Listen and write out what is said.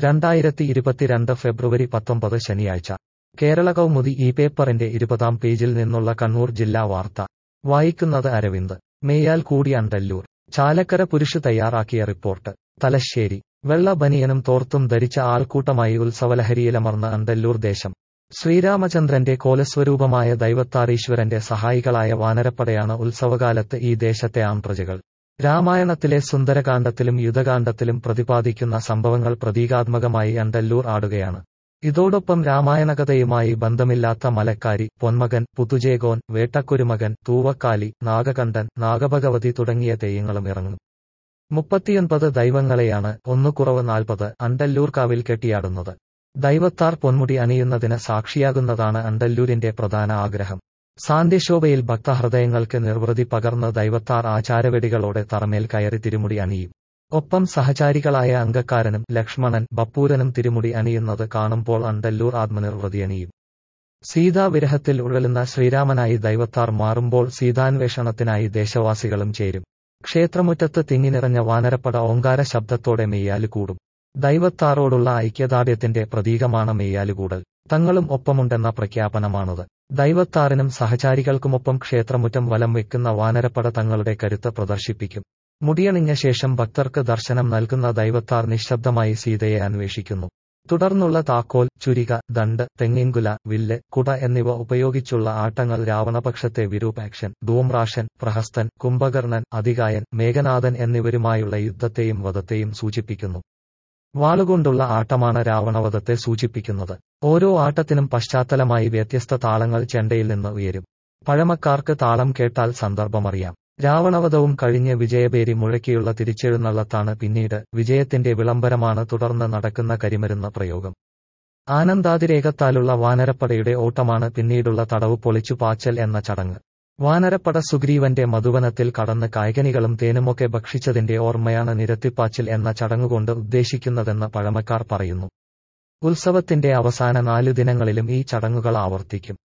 രണ്ടായിരത്തി ഇരുപത്തിരണ്ട് ഫെബ്രുവരി പത്തൊമ്പത് ശനിയാഴ്ച കേരള കൗമുദി ഈ പേപ്പറിന്റെ ഇരുപതാം പേജിൽ നിന്നുള്ള കണ്ണൂർ ജില്ലാ വാർത്ത വായിക്കുന്നത് അരവിന്ദ് മേയാൽ കൂടി അണ്ടല്ലൂർ ചാലക്കര പുരുഷ് തയ്യാറാക്കിയ റിപ്പോർട്ട് തലശ്ശേരി വെള്ള ബനിയനും തോർത്തും ധരിച്ച ആൾക്കൂട്ടമായി ഉത്സവലഹരിയിലമർന്ന അണ്ടല്ലൂർ ദേശം ശ്രീരാമചന്ദ്രന്റെ കോലസ്വരൂപമായ ദൈവത്താറീശ്വരന്റെ സഹായികളായ വാനരപ്പടയാണ് ഉത്സവകാലത്ത് ഈ ദേശത്തെ ആൺപ്രജകൾ രാമായണത്തിലെ സുന്ദരകാന്ഡത്തിലും യുധകാന്ഡത്തിലും പ്രതിപാദിക്കുന്ന സംഭവങ്ങൾ പ്രതീകാത്മകമായി അണ്ടല്ലൂർ ആടുകയാണ് ഇതോടൊപ്പം രാമായണകഥയുമായി ബന്ധമില്ലാത്ത മലക്കാരി പൊന്മകൻ പുതുജേകോൻ വേട്ടക്കുരുമകൻ തൂവക്കാലി നാഗകണ്ഠൻ നാഗഭഗവതി തുടങ്ങിയ തെയ്യങ്ങളും ഇറങ്ങും മുപ്പത്തിയൊൻപത് ദൈവങ്ങളെയാണ് ഒന്നു കുറവ് നാൽപ്പത് അണ്ടല്ലൂർക്കാവിൽ കെട്ടിയാടുന്നത് ദൈവത്താർ പൊന്മുടി അണിയുന്നതിന് സാക്ഷിയാകുന്നതാണ് അണ്ടല്ലൂരിന്റെ പ്രധാന ആഗ്രഹം സാന്ധ്യശോഭയിൽ ഭക്തഹൃദയങ്ങൾക്ക് നിർവൃതി പകർന്ന് ദൈവത്താർ ആചാരവെടികളോടെ തറമേൽ കയറി തിരുമുടി അണിയും ഒപ്പം സഹചാരികളായ അംഗക്കാരനും ലക്ഷ്മണൻ ബപ്പൂരനും തിരുമുടി അണിയുന്നത് കാണുമ്പോൾ അണ്ടല്ലൂർ ആത്മനിർവൃതി അണിയും സീതാവിരഹത്തിൽ ഉഴലുന്ന ശ്രീരാമനായി ദൈവത്താർ മാറുമ്പോൾ സീതാന്വേഷണത്തിനായി ദേശവാസികളും ചേരും ക്ഷേത്രമുറ്റത്ത് തിങ്ങിനിറഞ്ഞ വാനരപ്പട ഓങ്കാര ശബ്ദത്തോടെ മെയ്യാല് കൂടും ദൈവത്താറോടുള്ള ഐക്യദാർഢ്യത്തിന്റെ പ്രതീകമാണ് മെയ്യാലുകൂടൽ തങ്ങളും ഒപ്പമുണ്ടെന്ന പ്രഖ്യാപനമാണത് ദൈവത്താറിനും സഹചാരികൾക്കുമൊപ്പം ക്ഷേത്രമുറ്റം വലം വെക്കുന്ന വാനരപ്പട തങ്ങളുടെ കരുത്ത് പ്രദർശിപ്പിക്കും മുടിയണിഞ്ഞ ശേഷം ഭക്തർക്ക് ദർശനം നൽകുന്ന ദൈവത്താർ നിശബ്ദമായി സീതയെ അന്വേഷിക്കുന്നു തുടർന്നുള്ള താക്കോൽ ചുരിക ദണ്ട് തെങ്ങിൻകുല വില്ല് കുട എന്നിവ ഉപയോഗിച്ചുള്ള ആട്ടങ്ങൾ രാവണപക്ഷത്തെ വിരൂപാക്ഷൻ ധൂമ്രാഷൻ പ്രഹസ്തൻ കുംഭകർണൻ അധികായൻ മേഘനാഥൻ എന്നിവരുമായുള്ള യുദ്ധത്തെയും വധത്തെയും സൂചിപ്പിക്കുന്നു വാളുകൊണ്ടുള്ള ആട്ടമാണ് രാവണവധത്തെ സൂചിപ്പിക്കുന്നത് ഓരോ ആട്ടത്തിനും പശ്ചാത്തലമായി വ്യത്യസ്ത താളങ്ങൾ ചെണ്ടയിൽ നിന്ന് ഉയരും പഴമക്കാർക്ക് താളം കേട്ടാൽ സന്ദർഭമറിയാം രാവണവധവും കഴിഞ്ഞ് വിജയപേരി മുഴക്കിയുള്ള തിരിച്ചെഴുന്നള്ളത്താണ് പിന്നീട് വിജയത്തിന്റെ വിളംബരമാണ് തുടർന്ന് നടക്കുന്ന കരിമരുന്ന് പ്രയോഗം ആനന്ദാതിരേകത്താലുള്ള വാനരപ്പടയുടെ ഓട്ടമാണ് പിന്നീടുള്ള തടവ് പൊളിച്ചു പാച്ചൽ എന്ന ചടങ്ങ് വാനരപ്പട സുഗ്രീവന്റെ മധുവനത്തിൽ കടന്ന് കായ്കനികളും തേനുമൊക്കെ ഭക്ഷിച്ചതിന്റെ ഓർമ്മയാണ് നിരത്തിപ്പാച്ചിൽ എന്ന ചടങ്ങുകൊണ്ട് ഉദ്ദേശിക്കുന്നതെന്ന് പഴമക്കാർ പറയുന്നു ഉത്സവത്തിന്റെ അവസാന നാലു ദിനങ്ങളിലും ഈ ചടങ്ങുകൾ ആവർത്തിക്കും